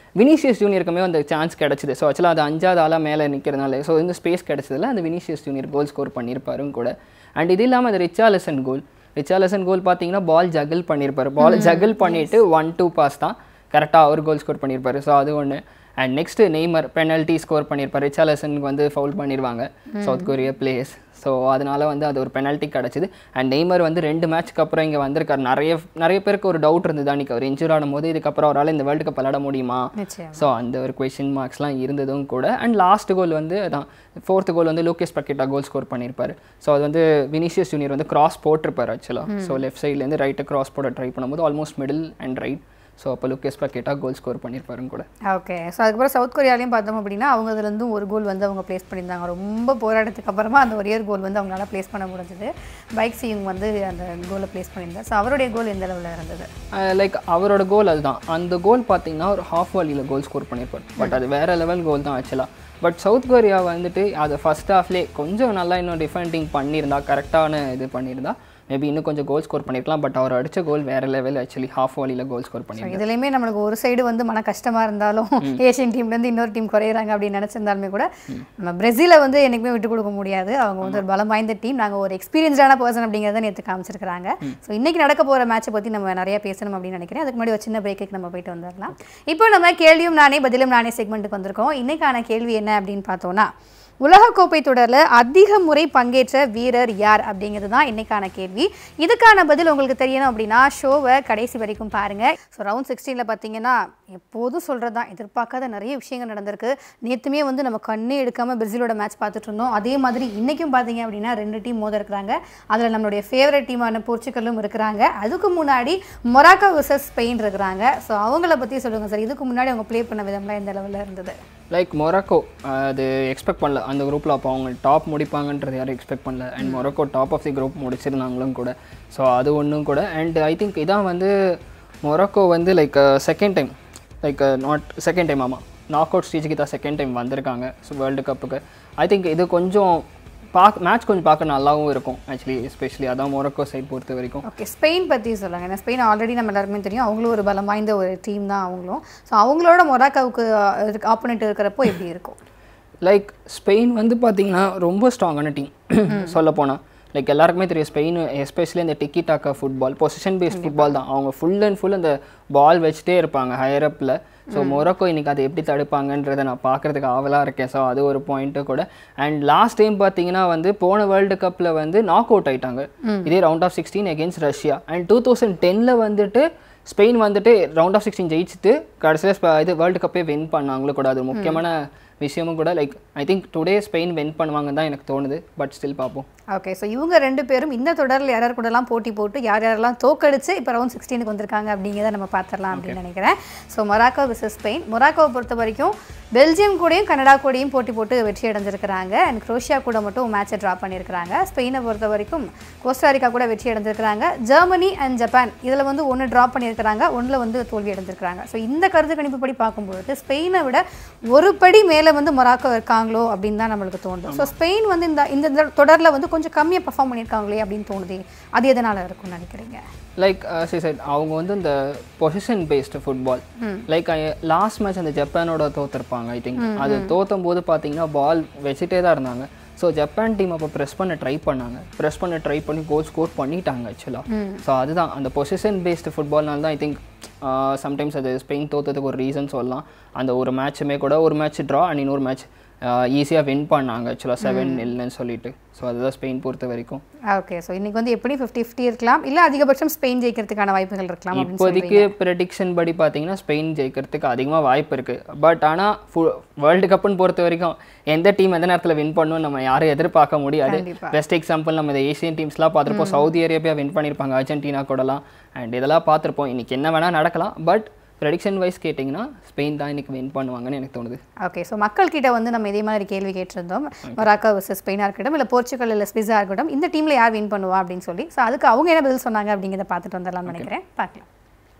வினிஷியஸ் ஜூனியருக்குமே அந்த சான்ஸ் கிடச்சிது ஸோ ஆக்சுவலாக அது அஞ்சாவது ஆளாக மேலே நிற்கிறதுனால ஸோ இந்த ஸ்பேஸ் கிடச்சதுல அந்த வினிஷியஸ் ஜூனியர் கோல் ஸ்கோர் பண்ணியிருப்பாரும் கூட அண்ட் இது இல்லாமல் அந்த ரிச்சாலசன் கோல் ரிச்சாலசன் கோல் பார்த்தீங்கன்னா பால் ஜகிள் பண்ணியிருப்பாரு பால் ஜகிள் பண்ணிட்டு ஒன் டூ பாஸ் தான் கரெக்டாக அவர் கோல் ஸ்கோர் பண்ணியிருப்பாரு ஸோ அது ஒன்று and next Neymar penalty score பண்ணியிருப்பாரு ரிச்சாலசனுக்கு வந்து ஃபவுல் பண்ணிடுவாங்க சவுத் கொரியா பிளேயர்ஸ் ஸோ அதனால வந்து அது ஒரு பெனல்ட்டி கிடச்சிது அண்ட் நெய்மர் வந்து ரெண்டு மேட்ச்க்கு அப்புறம் இங்கே வந்திருக்காரு நிறைய நிறைய பேருக்கு ஒரு டவுட் இருந்தது அன்றைக்கி அவர் இன்ஜூர் ஆனும்போது இதுக்கப்புறம் அவரால் இந்த வேர்ல்டு கப் விளாட முடியுமா நிச்சயம் ஸோ அந்த ஒரு கொஷின் மார்க்ஸ்லாம் இருந்ததும் கூட அண்ட் லாஸ்ட் கோல் வந்து அதான் ஃபோர்த் கோல் வந்து லூக்கேஸ் பக்கெட்டா கோல் ஸ்கோர் பண்ணியிருப்பாரு ஸோ அது வந்து வினிஷியஸ் ஜூனியர் வந்து கிராஸ் போட்டிருப்பாரு ஆக்சுவலாக ஸோ லெஃப்ட் சைட்லேருந்து ரைட்டை கிராஸ் போட ட்ரை பண்ணும்போது almost middle and right so அப்போ லூக்கேஸ் பக்கெட்டா கோல் ஸ்கோர் பண்ணியிருப்பாருங்க கூட ஓகே ஸோ அதுக்கப்புறம் சவுத் கொரியாலையும் பார்த்தோம் அப்படின்னா அவங்க அதுலேருந்து ஒரு கோல் வந்து அவங்க ப்ளேஸ் பண்ணியிருந்தாங்க ரொம்ப போராட்டத்துக்கு அப்புறமா அந்த ஒரே ஒரு கோல் வந்து அவங்களால ப்ளேஸ் பண்ண முடிஞ்சது பைக் சிங் வந்து அந்த கோலை ப்ளேஸ் பண்ணியிருந்தார் ஸோ அவருடைய கோல் எந்த அளவில் இருந்தது லைக் அவரோட கோல் அதுதான் அந்த கோல் பார்த்தீங்கன்னா ஒரு ஹாஃப் வாலியில் கோல் ஸ்கோர் பண்ணியிருப்பார் பட் அது வேற லெவல் கோல் தான் ஆக்சுவலாக பட் சவுத் கொரியா வந்துட்டு அதை ஃபர்ஸ்ட் ஹாஃப்லே கொஞ்சம் நல்லா இன்னும் டிஃபெண்டிங் பண்ணியிருந்தா கரெக்டான இது பண்ணியிருந்தா மேபி இன்னும் கொஞ்சம் கோல் ஸ்கோர் பண்ணியிருக்கலாம் பட் அவர் அடிச்ச கோல் வேற லெவல் ஆக்சுவலி ஹாஃப் வாலியில் கோல் ஸ்கோர் ஸோ பண்ணியிருந்தார் இதுலேயுமே நம்மளுக்கு ஒரு சைடு வந்து மன கஷ்டமாக இருந்தாலும் ஏஷியன் டீம்லேருந்து இன்னொரு டீம் குறையிறாங்க அப்படின்னு நினச்சிருந்தாலுமே கூட நம்ம பிரேசிலை வந்து என்றைக்குமே விட்டு கொடுக்க முடியாது அவங்க வந்து ஒரு பலம் வாய்ந்த டீம் நாங்கள் ஒரு எக்ஸ்பீரியன்ஸ்டான பர்சன் அப்படிங்கிறத நேற்று காமிச்சிருக்காங்க ஸோ இன்னைக்கு நடக்க போகிற மேட்சை பற்றி நம்ம நிறைய பேசணும் அப்படின்னு நினைக்கிறேன் அதுக்கு முன்னாடி ஒரு சின்ன பிரேக்குக்கு நம்ம போயிட்டு வந்துடலாம் இப்போ நம்ம கேள்வியும் நானே பதிலும் நானே செக்மெண்ட்டுக்கு வந்திருக்கோம் இன்னைக்கான கேள்வி என்ன அப்படின்னு பார்த்தோன்னா உலகக்கோப்பை தொடரில் அதிக முறை பங்கேற்ற வீரர் யார் அப்படிங்கிறது தான் இன்னைக்கான கேள்வி இதுக்கான பதில் உங்களுக்கு தெரியணும் அப்படின்னா ஷோவை கடைசி வரைக்கும் பாருங்க ஸோ ரவுண்ட் சிக்ஸ்டீனில் பார்த்தீங்கன்னா எப்போதும் சொல்கிறது தான் எதிர்பார்க்காத நிறைய விஷயங்கள் நடந்திருக்கு நேற்றுமே வந்து நம்ம கண்ணே எடுக்காமல் பிரேசிலோட மேட்ச் பார்த்துட்டு இருந்தோம் அதே மாதிரி இன்றைக்கும் பார்த்தீங்க அப்படின்னா ரெண்டு டீம் மோத இருக்கிறாங்க அதில் நம்மளுடைய ஃபேவரட் டீமான போர்ச்சுகலும் இருக்கிறாங்க அதுக்கு முன்னாடி மொராக்கோ vs ஸ்பெயின் இருக்கிறாங்க ஸோ அவங்கள பற்றி சொல்லுங்கள் சார் இதுக்கு முன்னாடி அவங்க ப்ளே பண்ண விதம்லாம் எந்த லெவலில் இருந்தது லைக் மொராக்கோ அது எக்ஸ்பெக்ட் பண்ணல அந்த குரூப்பில் அப்போ அவங்க டாப் முடிப்பாங்கன்றது யாரும் எக்ஸ்பெக்ட் பண்ணல and Morocco top of the group முடிச்சிருந்தாங்களும் கூட ஸோ அது ஒன்றும் கூட அண்ட் ஐ திங்க் இதான் வந்து மொராக்கோ வந்து like second time like not second time ஆமாம் நாக் அவுட் ஸ்டேஜுக்கு தான் செகண்ட் டைம் வந்திருக்காங்க ஸோ வேர்ல்டு கப்புக்கு ஐ திங்க் இது கொஞ்சம் பார்க்க மேட்ச் கொஞ்சம் பார்க்க நல்லாவும் இருக்கும் ஆக்சுவலி எஸ்பெஷலி அதான் மொராக்கோ சைட் பொறுத்த வரைக்கும் ஓகே ஸ்பெயின் பற்றி சொல்லுங்க ஏன்னா ஸ்பெயின் ஆல்ரெடி நம்ம எல்லாருமே தெரியும் அவங்களும் ஒரு பலம் வாய்ந்த ஒரு டீம் தான் அவங்களும் ஸோ அவங்களோட மொராக்காவுக்கு ஆப்போனண்ட் இருக்கிறப்போ எப்படி இருக்கும் லைக் ஸ்பெயின் வந்து பார்த்தீங்கன்னா ரொம்ப ஸ்ட்ராங்கான டீம் சொல்ல போனால் லைக் எல்லாருக்குமே தெரியும் ஸ்பெயின் எஸ்பெஷலி இந்த tiki taka football position based football தான் அவங்க ஃபுல் அண்ட் ஃபுல் அந்த பால் வச்சுட்டே இருப்பாங்க ஹையர் அப்பில் ஸோ மொரக்கோ இன்னைக்கு அதை எப்படி தடுப்பாங்கன்றதை நான் பார்க்கறதுக்கு ஆவலாக இருக்கேன் ஸோ அது ஒரு பாயிண்ட்டு கூட அண்ட் லாஸ்ட் டைம் பார்த்தீங்கன்னா வந்து போன வேர்ல்டு கப்பில் வந்து நாக் அவுட் ஆயிட்டாங்க இதே round of sixteen against Russia and two thousand டென்னில் வந்துட்டு ஸ்பெயின் வந்துட்டு ரவுண்ட் ஆஃப் சிக்ஸ்டீன் ஜெயிச்சுட்டு கடைசியில் இது வேர்ல்டு கப்பே வின் பண்ணாங்களும் கூட அது ஒரு முக்கியமான விஷயமும் கூட like I think today Spain win பண்ணுவாங்கன்னு தான் எனக்கு தோணுது பட் ஸ்டில் பார்ப்போம் ஓகே ஸோ இவங்க ரெண்டு பேரும் இந்த தொடரில் யார் யார் கூடலாம் போட்டி போட்டு யார் யாரெல்லாம் தோக்கடிச்சு இப்போ ரவுண்ட் சிக்ஸ்டீனுக்கு வந்திருக்காங்க அப்படிங்கிறத நம்ம பார்த்துடலாம் அப்படின்னு நினைக்கிறேன் ஸோ மொராக்கோ விசஸ் ஸ்பெயின் மொராக்கோவை பொறுத்த வரைக்கும் பெல்ஜியம் கூடயும் கனடா கூடயும் போட்டி போட்டு வெற்றி அடைஞ்சிருக்கிறாங்க அண்ட் குரோஷியா கூட மட்டும் மேட்சை ட்ரா பண்ணியிருக்கிறாங்க ஸ்பெயினை பொறுத்த வரைக்கும் கோஸ்டாரிக்கா கூட வெற்றி அடைஞ்சிருக்கிறாங்க ஜெர்மனி அண்ட் ஜப்பான் இதில் வந்து ஒன்று ட்ரா பண்ணியிருக்கிறாங்க ஒன்றில் வந்து தோல்வி அடைஞ்சிருக்கிறாங்க ஸோ இந்த கருத்து கணிப்புப்படி பார்க்கும்பொழுது ஸ்பெயினை விட ஒரு படி மேலே வந்து மொராக்கோ இருக்காங்களோ அப்படின்னு தான் நம்மளுக்கு தோணுது ஸோ ஸ்பெயின் வந்து இந்த இந்த தொடரில் வந்து கொஞ்சம் கம்மியாக பர்ஃபார்ம் பண்ணியிருக்காங்களே அப்படின்னு தோணுது அது எதனால் இருக்கும்னு நினைக்கிறீங்க லைக் சி சைட் அவங்க வந்து இந்த position based football like last match அந்த ஜப்பானோட தோத்துருப்பாங்க ஐ திங்க் அது தோத்தும் போது பார்த்தீங்கன்னா பால் வச்சுட்டே தான் இருந்தாங்க ஸோ ஜப்பான் டீம் அப்போ ப்ரெஸ் பண்ண ட்ரை பண்ணாங்க ப்ரெஸ் பண்ண ட்ரை பண்ணி கோல் ஸ்கோர் பண்ணிட்டாங்க ஆக்சுவலாக ஸோ அதுதான் அந்த பொசிஷன் பேஸ்டு ஃபுட்பால்னால தான் ஐ திங்க் சம்டைம்ஸ் அது ஸ்பெயின் தோத்ததுக்கு ஒரு ரீசன் சொல்லலாம் அந்த ஒரு மேட்சுமே கூட ஒரு மேட்ச் ட்ரா அண்ட் இன்னொரு மேட்ச் ஈஸியாக வின் பண்ணாங்க ஆக்சுவலாக செவன் இல்லைன்னு சொல்லிட்டு ஸோ அதுதான் ஸ்பெயின் பொறுத்த வரைக்கும் ஓகே ஸோ இன்னைக்கு வந்து எப்படி ஃபிஃப்டி ஃபிஃப்டி இருக்கலாம் இல்லை அதிகபட்சம் ஸ்பெயின் ஜெயிக்கிறதுக்கான வாய்ப்புகள் இருக்கலாம் அப்படின்னு இப்போதைக்கு ப்ரெடிக்ஷன் படி பார்த்தீங்கன்னா ஸ்பெயின் ஜெயிக்கிறதுக்கு அதிகமாக வாய்ப்பு இருக்குது பட் ஆனால் வேர்ல்டு கப்புன்னு பொறுத்த வரைக்கும் எந்த டீம் எந்த நேரத்தில் வின் பண்ணும் நம்ம யாரும் எதிர்பார்க்க முடியாது கண்டிப்பா. பெஸ்ட் எக்ஸாம்பிள் நம்ம இந்த ஏஷியன் டீம்ஸ்லாம் பார்த்துருப்போம் சவுதி அரேபியா வின் பண்ணியிருப்பாங்க அர்ஜென்டினா கூடலாம் அண்ட் இதெல்லாம் பார்த்துருப்போம் இன்னைக்கு என்ன வேணால் நடக்கலாம் பட் ப்ரெடிக்ஷன் வைஸ் கேட்டிங்கன்னா ஸ்பெயின் தான் இன்னைக்கு வின் பண்ணுவாங்கன்னு எனக்கு தோணுது ஓகே ஸோ மக்கள் கிட்ட வந்து நம்ம இதே மாதிரி கேள்வி கேட்டிருந்தோம் மொராக்கோ வர்சஸ் ஸ்பெயினாக இருக்கட்டும் இல்லை போர்ச்சுகல் இல்லை ஸ்பிஸாக இருக்கட்டும் இந்த டீமில் யார் வின் பண்ணுவா அப்படின்னு சொல்லி ஸோ அதுக்கு அவங்க என்ன பதில் சொன்னாங்க அப்படிங்கிறத பார்த்துட்டு வந்துடலாம்னு நினைக்கிறேன் பார்க்கலாம்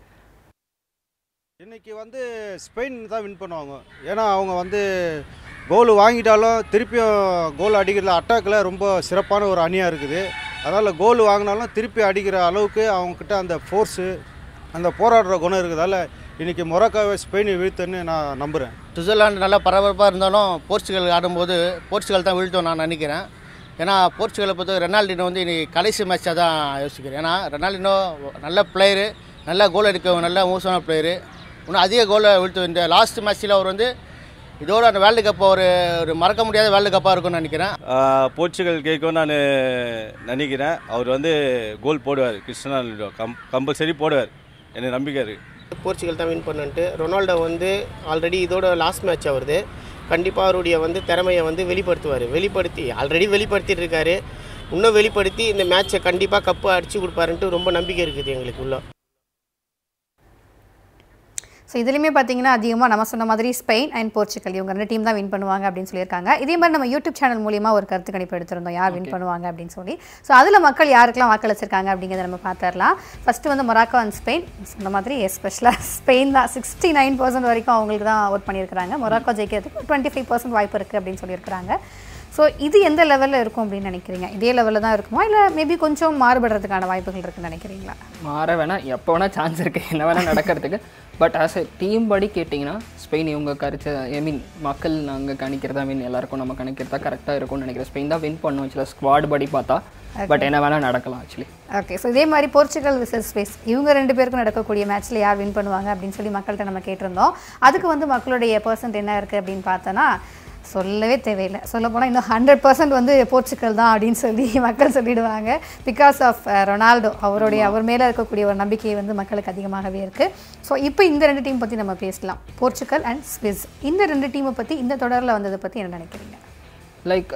இன்னைக்கு வந்து ஸ்பெயின் தான் வின் பண்ணுவாங்க ஏன்னா அவங்க வந்து கோல் வாங்கிட்டாலும் திருப்பியும் கோல் அடிக்கிறதுல அட்டாக்கில் ரொம்ப சிறப்பான ஒரு அணியாக இருக்குது அதனால் கோல் வாங்கினாலும் திருப்பி அடிக்கிற அளவுக்கு அவங்கக்கிட்ட அந்த ஃபோர்ஸு அந்த போராடுற குணம் இருக்கிறதால இன்றைக்கி மொராக்காவை ஸ்பெயினை வீழ்த்துன்னு நான் நம்புகிறேன் சுவிட்சர்லாந்து நல்லா பரபரப்பாக இருந்தாலும் போர்ச்சுகல் ஆடும்போது போர்ச்சுகல் தான் வீழ்த்தும் நான் நினைக்கிறேன் ஏன்னா போர்ச்சுகலை பொறுத்த ரெனால்டினோ வந்து இன்னைக்கு கடைசி மேட்சாக தான் யோசிக்கிறேன் ஏன்னா ரெனால்டினோ நல்ல பிளேயரு நல்ல கோல் அடிக்க நல்ல மோசமான பிளேயரு இன்னும் அதிக கோலை வீழ்த்து இந்த லாஸ்ட் மேட்ச்சில் அவர் வந்து இதோட அந்த வேர்ல்டு கப்பை ஒரு ஒரு மறக்க முடியாத வேர்ல்டு கப்பாக இருக்கும்னு நினைக்கிறேன் ஆஹ் போர்ச்சுகல் கேட்கும் நான் நினைக்கிறேன் அவர் வந்து கோல் போடுவார் கிறிஸ்டனால்டோ கம் கம்பல்சரி போடுவார் எனக்கு நம்பிக்கை இருக்குது போர்ச்சுகல் தான் வின் பண்ணுன்ட்டு ரொனால்டோ வந்து ஆல்ரெடி இதோட லாஸ்ட் மேட்ச் வருது கண்டிப்பாக அவருடைய வந்து திறமையை வந்து வெளிப்படுத்துவார் வெளிப்படுத்தி ஆல்ரெடி வெளிப்படுத்திட்டு இருக்காரு இன்னும் வெளிப்படுத்தி இந்த மேட்ச்சை கண்டிப்பாக கப்பு அடிச்சு கொடுப்பாருன்ட்டு ரொம்ப நம்பிக்கை இருக்குது எங்களுக்கு உள்ள ஸோ இதுலையுமே பார்த்தீங்கன்னா அதிகமாக நம்ம சொன்ன மாதிரி ஸ்பெயின் அண்ட் போர்ச்சுகல் இவங்க ரெண்டு டீம் தான் வின் பண்ணுவாங்க அப்படின்னு சொல்லியிருக்காங்க இதே மாதிரி நம்ம யூடியூப் சேனல் மூலியமாக ஒரு கருத்து கணிப்பு எடுத்திருந்தோம் யார் வின் பண்ணுவாங்க அப்படின்னு சொல்லி ஸோ அதில் மக்கள் யாருக்கெல்லாம் வாக்களிச்சிருக்காங்க அப்படிங்கிறத நம்ம பார்த்துடலாம் ஃபஸ்ட்டு வந்து மொராக்கோ அண்ட் ஸ்பெயின் சொன்ன மாதிரி எஸ்பெஷலாக ஸ்பெயின் தான் சிக்ஸ்டி நைன் பர்சன்ட் வரைக்கும் அவங்களுக்கு தான் ஓட் பண்ணியிருக்காங்க மொராக்கோ ஜெயிக்கிறதுக்கு டுவெண்ட்டி ஃபைவ் பர்சன்ட் வாய்ப்பு இருக்குது அப்படின்னு சொல்லியிருக்காங்க ஸோ இது எந்த லெவலில் இருக்கும் அப்படின்னு நினைக்கிறீங்க இதே லெவலில் தான் இருக்குமா இல்லை மேபி கொஞ்சம் மாறுபடுறதுக்கான வாய்ப்புகள் இருக்குன்னு நினைக்கிறீங்களா மாற வேணால் எப்போ வேணால் சான்ஸ் இருக்குது என்ன வேணால் நடக்கிறதுக்கு பட் ஆஸ் எ டீம் படி கேட்டிங்கன்னா ஸ்பெயின் இவங்க கரிச்ச ஐ மீன் மக்கள் நாங்கள் கணிக்கிறதா மீன் எல்லாருக்கும் நம்ம கணிக்கிறதா கரெக்டாக இருக்கும்னு நினைக்கிறேன் ஸ்பெயின் தான் வின் பண்ணும் ஆக்சுவலாக ஸ்குவாட் படி பார்த்தா பட் என்ன வேணால் நடக்கலாம் ஆக்சுவலி ஓகே ஸோ இதே மாதிரி போர்ச்சுகல் விசஸ் ஸ்பேஸ் இவங்க ரெண்டு பேருக்கும் நடக்கக்கூடிய மேட்ச்சில் யார் வின் பண்ணுவாங்க அப்படின்னு சொல்லி மக்கள்கிட்ட நம்ம கேட்டிருந்தோம் அதுக்கு வந்து மக்களுடைய பர்சன்ட் என்ன இருக்குது அப்படின்னு பார்த்தோன்னா சொல்லவே தேவையில்லை சொல்ல போனால் இன்னும் ஹண்ட்ரட் பர்சன்ட் வந்து போர்ச்சுகல் தான் அப்படின்னு சொல்லி மக்கள் சொல்லிடுவாங்க பிகாஸ் ஆஃப் ரொனால்டோ அவருடைய அவர் மேலே இருக்கக்கூடிய ஒரு நம்பிக்கை வந்து மக்களுக்கு அதிகமாகவே இருக்குது ஸோ இப்போ இந்த ரெண்டு டீம் பற்றி நம்ம பேசலாம் போர்ச்சுகல் அண்ட் ஸ்விஸ் இந்த ரெண்டு டீமை பற்றி இந்த தொடரில் வந்ததை பற்றி என்ன நினைக்கிறீங்க லைக்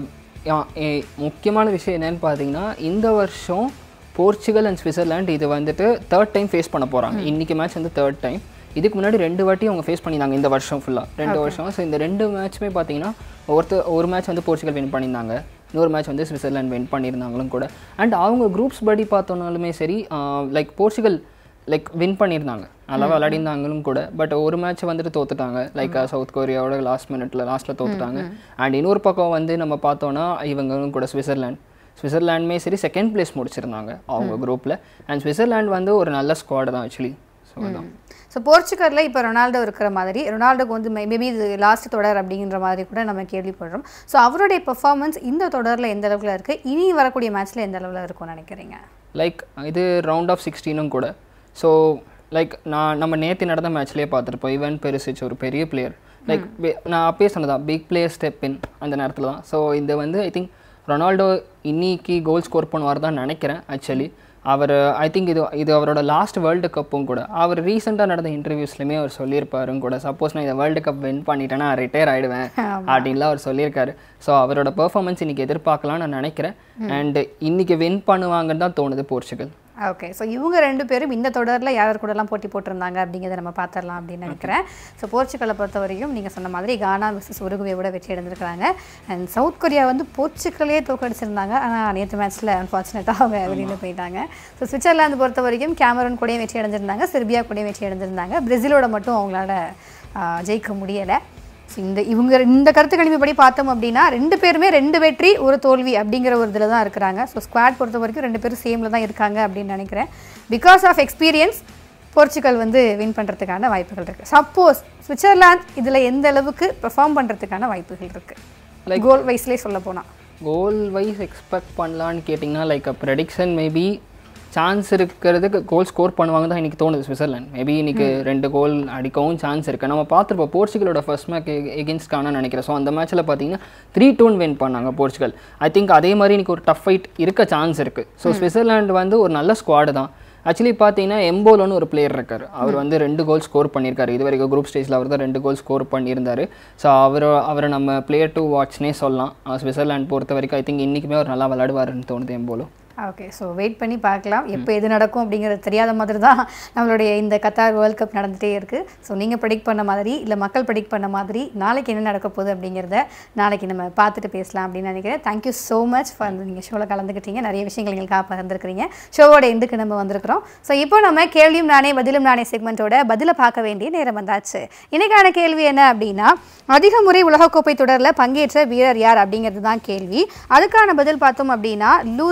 முக்கியமான விஷயம் என்னன்னு பார்த்தீங்கன்னா இந்த வருஷம் போர்ச்சுகல் அண்ட் சுவிட்சர்லாண்ட் இது வந்துட்டு தேர்ட் டைம் ஃபேஸ் பண்ண போகிறாங்க இன்றைக்கி மேட்ச் வந்து தேர்ட் டைம் இதுக்கு முன்னாடி ரெண்டு வாட்டி அவங்க ஃபேஸ் பண்ணியிருந்தாங்க இந்த வருஷம் ஃபுல்லாக ரெண்டு வருஷம் ஸோ இந்த ரெண்டு மேட்ச்சுமே பார்த்தீங்கன்னா ஒருத்தர் ஒரு மேட்ச் வந்து போர்ச்சுகல் வின் பண்ணியிருந்தாங்க இன்னொரு மேட்ச் வந்து சுவிட்சர்லாண்ட் வின் பண்ணியிருந்தாங்களும் கூட அண்ட் அவங்க குரூப்ஸ் படி பார்த்தோன்னாலுமே சரி லைக் போர்ச்சுகல் லைக் வின் பண்ணியிருந்தாங்க நல்லா விளையாடிருந்தாங்களும் கூட பட் ஒரு மேட்ச் வந்துட்டு தோத்துட்டாங்க லைக் சவுத் கொரியாவோட லாஸ்ட் மினிட்ல லாஸ்ட்டில் தோத்துட்டாங்க அண்ட் இன்னொரு பக்கம் வந்து நம்ம பார்த்தோன்னா இவங்களும் கூட சுவிட்சர்லாண்ட் சுவிட்சர்லாண்டுமே சரி செகண்ட் பிளேஸ் முடிச்சிருந்தாங்க அவங்க குரூப்பில் அண்ட் சுவிட்சர்லாண்ட் வந்து ஒரு நல்ல ஸ்குவாடு தான் ஆக்சுவலி ஸோ அதான் ஸோ போர்ச்சுகலில் இப்போ ரொனால்டோ இருக்கிற மாதிரி ரொனால்டோக்கு வந்து மேபி இது லாஸ்ட் தொடர் அப்படிங்கிற மாதிரி கூட நம்ம கேள்விப்படுறோம் ஸோ அவருடைய பெர்ஃபார்மன்ஸ் இந்த தொடரில் எந்த அளவுக்கு இருக்குது இனி வரக்கூடிய மேட்ச்சில் எந்த அளவில் இருக்கும்னு நினைக்கிறீங்க லைக் இது ரவுண்ட் ஆஃப் சிக்ஸ்டீனும் கூட ஸோ லைக் நான் நம்ம நேற்று நடந்த மேட்ச்லேயே பார்த்துருப்போம் ஈவன் பெருசிச் ஒரு பெரிய பிளேயர் லைக் நான் அப்பயே சொன்னதான் பிக் பிளேயர் ஸ்டெப் இன் அந்த நேரத்தில் தான் ஸோ இது வந்து ஐ திங்க் ரொனால்டோ இன்னைக்கு கோல் ஸ்கோர் பண்ணுவார் தான் நினைக்கிறேன் ஆக்சுவலி அவர் ஐ திங்க் இது இது அவரோட லாஸ்ட் வேர்ல்டு கப்பும் கூட அவர் ரீசெண்டாக நடந்த இன்டர்வியூஸ்லையுமே அவர் சொல்லியிருப்பாரும் கூட சப்போஸ் நான் இந்த வேர்ல்டு கப் வின் பண்ணிட்டேன்னா ரிட்டையர் ஆகிடுவேன் அப்படின்லாம் அவர் சொல்லியிருக்காரு ஸோ அவரோட பெர்ஃபார்மன்ஸ் இன்னைக்கு எதிர்பார்க்கலாம்னு நான் நினைக்கிறேன் அண்ட் இன்னைக்கு வின் பண்ணுவாங்கன்னு தான் தோணுது போர்ச்சுகல் ஓகே ஸோ இவங்க ரெண்டு பேரும் இந்த தொடரில் யார் யார் கூடலாம் போட்டி போட்டிருந்தாங்க அப்படிங்கிறத நம்ம பார்த்துடலாம் அப்படின்னு நினைக்கிறேன் ஸோ போர்ச்சுகலை பொறுத்த வரைக்கும் நீங்கள் சொன்ன மாதிரி கானா விசஸ் உருகுவேயோட வெற்றி அடைஞ்சிருக்காங்க அண்ட் சவுத் கொரியா வந்து போர்ச்சுகலே தோக்கடிச்சிருந்தாங்க ஆனால் நேற்று மேட்ச்சில் அன்ஃபார்ச்சுனேட்டாக அவங்க வெளியில் போயிட்டாங்க ஸோ சுவிட்சர்லாந்து பொறுத்த வரைக்கும் கேமரூன் கூடயும் வெற்றி அடைஞ்சிருந்தாங்க செர்பியா கூடயும் வெற்றி அடைஞ்சிருந்தாங்க பிரேசிலோட மட்டும் அவங்களால ஆ, ஜெயிக்க முடியலை ஸோ இந்த இவங்க இந்த கருத்து கணிப்புப்படி பார்த்தோம் அப்படின்னா ரெண்டு பேருமே ரெண்டு வெற்றி ஒரு தோல்வி அப்படிங்கிற ஒரு இதில் தான் இருக்கிறாங்க ஸோ ஸ்குவாட் பொறுத்த வரைக்கும் ரெண்டு பேரும் சேமில் தான் இருக்காங்க அப்படின்னு நினைக்கிறேன் பிகாஸ் ஆஃப் எக்ஸ்பீரியன்ஸ் போர்ச்சுகல் வந்து வின் பண்ணுறதுக்கான வாய்ப்புகள் இருக்குது சப்போஸ் சுவிட்சர்லாந்து இதில் எந்த அளவுக்கு பெர்ஃபார்ம் பண்ணுறதுக்கான வாய்ப்புகள் இருக்குது கோல் வைஸ்லேயே சொல்ல போனால் கோல் வைஸ் எக்ஸ்பெக்ட் பண்ணலான்னு கேட்டிங்கன்னா like a prediction maybe chance இருக்கிறதுக்கு கோல் ஸ்கோர் பண்ணுவாங்க தான் இன்றைக்கி தோணுது சுவிட்சர்லாண்ட் மேபி இன்னைக்கு ரெண்டு கோல் அடிக்கவும் சான்ஸ் இருக்குது நம்ம பார்த்துருப்போம் போர்ச்சுகலோட ஃபர்ஸ்ட் மேட்ச் எகென்ஸ்டான நினைக்கிறேன் ஸோ அந்த மேட்ச்சில் பார்த்தீங்கன்னா த்ரீ டூன் வின் பண்ணாங்க போர்ச்சுகல் ஐ திங்க் அதே மாதிரி இன்னைக்கு ஒரு டஃப் ஃபைட் இருக்க சான்ஸ் இருக்குது ஸோ சுவிட்சர்லாண்ட் வந்து ஒரு நல்ல ஸ்குவாடு தான் ஆக்சுவலி பார்த்தீங்கன்னா எம்போலோன்னு ஒரு பிளேயர் இருக்கார் அவர் வந்து ரெண்டு கோல் ஸ்கோர் பண்ணியிருக்காரு இது வரைக்கும் குரூப் ஸ்டேஜில் அவர் தான் ரெண்டு கோல் ஸ்கோர் பண்ணியிருந்தாரு ஸோ அவர் அவரை நம்ம பிளேயர் டு வாட்ச்னே சொல்லலாம் சுவிட்சர்லாண்ட் பொறுத்த வரைக்கும் ஐ திங்க் இன்றைக்குமே அவர் நல்லா விளையாடுவாருன்னு தோணுது எம்போலோ ஓகே ஸோ வெயிட் பண்ணி பார்க்கலாம் எப்போ எது நடக்கும் அப்படிங்கிறது தெரியாத மாதிரி தான் நம்மளுடைய இந்த கத்தார் வேர்ல்ட் கப் நடந்துகிட்டே இருக்குது ஸோ நீங்கள் ப்ரெடிக்ட் பண்ண மாதிரி இல்லை மக்கள் ப்ரெடிக்ட் பண்ண மாதிரி நாளைக்கு என்ன நடக்க போகுது அப்படிங்கிறத நாளைக்கு நம்ம பார்த்துட்டு பேசலாம் அப்படின்னு நினைக்கிறேன் தேங்க்யூ ஸோ மச் ஃபார் நீங்கள் ஷோவில் கலந்துக்கிட்டீங்க நிறைய விஷயங்கள் எங்களுக்காக பகிர்ந்துருக்கிறீங்க ஷோவோட எண்டுக்கு நம்ம வந்திருக்கிறோம் ஸோ இப்போ நம்ம கேள்வியும் நானே பதிலும் நானே செக்மெண்ட்டோட பதிலை பார்க்க வேண்டிய நேரம் வந்தாச்சு இன்னைக்கான கேள்வி என்ன அப்படின்னா அதிக முறை உலகக்கோப்பை தொடரில் பங்கேற்ற வீரர் யார் அப்படிங்கிறது தான் கேள்வி அதுக்கான பதில் பார்த்தோம் அப்படின்னா லூதர் மேத்யூ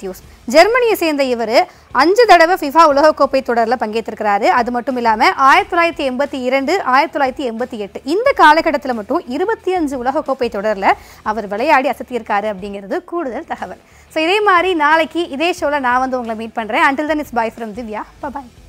மேத்யூஸ் ஜெர்மனியை சேர்ந்த இவர் அஞ்சு தடவை ஃபிஃபா உலகக்கோப்பை தொடரில் பங்கேற்றிருக்கிறாரு அது மட்டும் இல்லாமல் ஆயிரத்தி தொள்ளாயிரத்தி எண்பத்தி இரண்டு ஆயிரத்தி தொள்ளாயிரத்தி எண்பத்தி எட்டு இந்த காலகட்டத்தில் மட்டும் இருபத்தி அஞ்சு உலகக்கோப்பை தொடரில் அவர் விளையாடி அசத்தியிருக்காரு அப்படிங்கிறது கூடுதல் தகவல் ஸோ இதே மாதிரி நாளைக்கு இதே ஷோவில் நான் வந்து உங்களை மீட் பண்ணுறேன் until then is bye from Divya bye